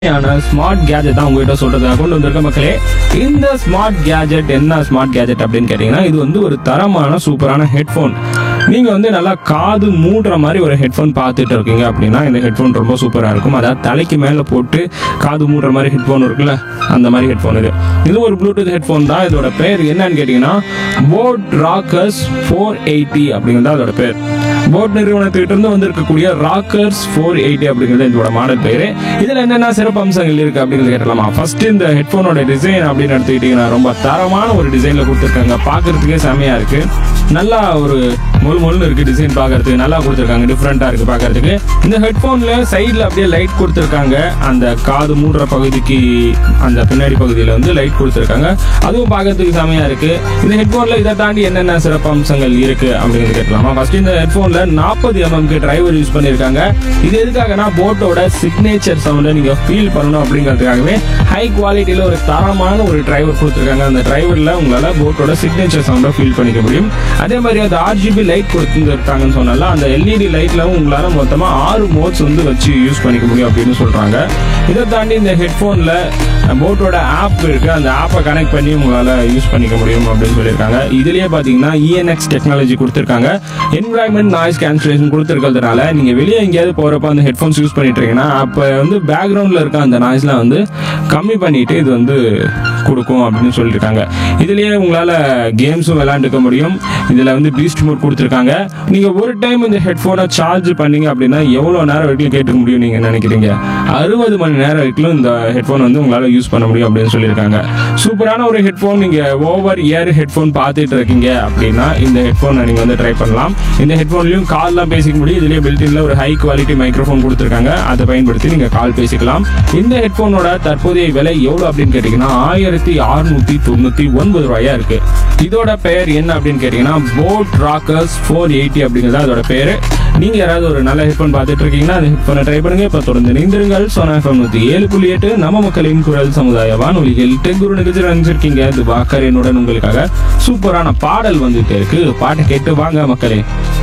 smart gadget தான் உங்ககிட்ட சொல்றதா கொண்டு வந்திருக்க மக்களே இந்த ஸ்மார்ட் கேஜெட் என்ன ஸ்மார்ட் கேஜெட் அப்படின்னு கேட்டீங்கன்னா இது வந்து ஒரு தரமான சூப்பரான ஹெட்ஃபோன் நீங்க வந்து நல்லா காது மூடுற மாதிரி ஒரு ஹெட்ஃபோன் பார்த்துட்டு இருக்கீங்க அப்படின்னா இந்த ஹெட்ஃபோன் ரொம்ப சூப்பரா இருக்கும் அதாவது தலைக்கு மேல போட்டு காது மூடுற மாதிரி ஹெட்ஃபோன் இருக்குல்ல அந்த மாதிரி ஹெட்ஃபோன் இது இது ஒரு ப்ளூடூத் ஹெட்ஃபோன் தான் இதோட பேர் என்னன்னு கேட்டீங்கன்னா போட் ராக்கர்ஸ் ஃபோர் எயிட்டி அப்படிங்கிறது அதோட பேர் போட் நிறுவனத்துக்கிட்ட இருந்து வந்திருக்கக்கூடிய ராக்கர்ஸ் ஃபோர் எயிட்டி அப்படிங்கிறது இதோட மாடல் பேரு இதுல என்னென்ன சிறப்பு அம்சங்கள் இருக்கு அப்படிங்கிறது கேட்டலாமா ஃபர்ஸ்ட் இந்த ஹெட்ஃபோனோட டிசைன் அப்படின்னு எடுத்துக்கிட்டீங்கன்னா ரொம்ப தரமான ஒரு டிசைன்ல கொடுத்துருக்காங்க பார்க்கறதுக்கே செமையா இருக்கு நல்லா ஒரு மொழு மொழுன்னு இருக்கு டிசைன் பார்க்கறதுக்கு நல்லா கொடுத்துருக்காங்க டிஃப்ரெண்டா இருக்கு பார்க்கறதுக்கு இந்த ஹெட்ஃபோன்ல சைடில் அப்படியே லைட் கொடுத்துருக்காங்க அந்த காது மூடுற பகுதிக்கு அந்த பின்னாடி பகுதியில் வந்து லைட் கொடுத்துருக்காங்க அதுவும் பார்க்கறதுக்கு செமையா இருக்கு இந்த ஹெட்ஃபோன்ல இதை தாண்டி என்னென்ன சிறப்பு அம்சங்கள் இருக்கு அப்படிங்கிறது கேட்கலாமா ஃபர்ஸ்ட் இந்த ஹெட்ஃபோன்ல நாற்பது எம்எம்க்கு டிரைவர் யூஸ் பண்ணியிருக்காங்க இது எதுக்காகனா போட்டோட சிக்னேச்சர் சவுண்டை நீங்க ஃபீல் பண்ணணும் அப்படிங்கிறதுக்காகவே ஹை குவாலிட்டியில ஒரு தரமான ஒரு டிரைவர் கொடுத்துருக்காங்க அந்த டிரைவர்ல உங்களால போட்டோட சிக்னேச்சர் சவுண்டை ஃபீல் பண்ணிக்க முடியும் அதே மாதிரி அந்த ஆர்ஜிபி லைட் கொடுத்துருக்காங்கன்னு சொன்னால அந்த எல்இடி லைட்ல உங்களால மொத்தமா ஆறு மோட்ஸ் வந்து வச்சு யூஸ் பண்ணிக்க முடியும் அப்படின்னு சொல்றாங்க இதை தாண்டி இந்த ஹெட்ஃபோன்ல போட்டோட ஆப் இருக்கு அந்த ஆப்பை கனெக்ட் பண்ணி உங்களால யூஸ் பண்ணிக்க முடியும் அப்படின்னு சொல்லியிருக்காங்க இதுலயே பாத்தீங்கன்னா இஎன்எக்ஸ் டெக்னாலஜி கொடுத்துருக்காங்க என்விரான்மெண்ட் நாய்ஸ் கேன்சலேஷன் கொடுத்துருக்கிறதுனால நீங்க வெளியே எங்கேயாவது போறப்ப அந்த ஹெட்ஃபோன்ஸ் யூஸ் பண்ணிட்டு இருக்கீங்கன்னா அப்ப வந்து பேக்ரவுண்ட்ல இருக்க அந்த நாய்ஸ்லாம் வந்து கம்மி பண்ணிட்டு இது வந்து கொடுக்கும் அப்படின்னு சொல்லியிருக்காங்க இதுலயே உங்களால கேம்ஸும் விளையாண்டுக்க முடியும் இதுல வந்து பீஸ்ட் மோட் கொடுத்துருக்காங்க நீங்க ஒரு டைம் இந்த ஹெட்ஃபோனை சார்ஜ் பண்ணீங்க அப்படின்னா எவ்வளவு நேரம் வரைக்கும் கேட்டுக்க முடியும் நீங்க நினைக்கிறீங்க அறுபது மணி நேரம் வரைக்கும் இந்த ஹெட்ஃபோன் வந்து உங்களால யூஸ் பண்ண முடியும் அப்படின்னு சொல்லியிருக்காங்க சூப்பரான ஒரு ஹெட்ஃபோன் நீங்க ஓவர் இயர் ஹெட்ஃபோன் பார்த்துட்டு இருக்கீங்க அப்படின்னா இந்த ஹெட்ஃபோனை நீங்க வந்து ட்ரை பண்ணலாம் இந்த ஹெட்ஃபோன்லயும் கால்லாம் பேசிக்க முடியும் இதுலயே பில்டின்ல ஒரு ஹை குவாலிட்டி மைக்ரோஃபோன் கொடுத்துருக்காங்க அதை பயன்படுத்தி நீங்க கால் பேசிக்கலாம் இந்த ஹெட்ஃபோனோட தற்போதைய விலை எவ்வளவு அப்படின்னு கேட்டீங்கன்னா ஆயிரத்தி அறுநூத்தி தொண்ணூத்தி ஒன்பது ரூபாயா இருக்கு இதோட பெயர் என்ன அப்படின்னு கேட்டீங்கன்னா போட் ராக்கர்ஸ் ஃபோர் எயிட்டி அப்படிங்கிறது அதோட பேரு நீங்க யாராவது ஒரு நல்ல ஹெட்ஃபோன் பார்த்துட்டு இருக்கீங்கன்னா அந்த ஹெட்ஃபோனை ட்ரை பண்ணுங்க இப்ப தொடர்ந்து நீந்திருங்கள் சோனா எஃப்எம் நூத்தி ஏழு புள்ளி எட்டு நம்ம மக்களின் குரல் சமுதாய வானொலியில் டெங்குரு நிகழ்ச்சி நினைச்சிருக்கீங்க இது வாக்கரனுடன் உங்களுக்காக சூப்பரான பாடல் வந்துட்டே இருக்கு பாட்டை கேட்டு வாங்க மக்களே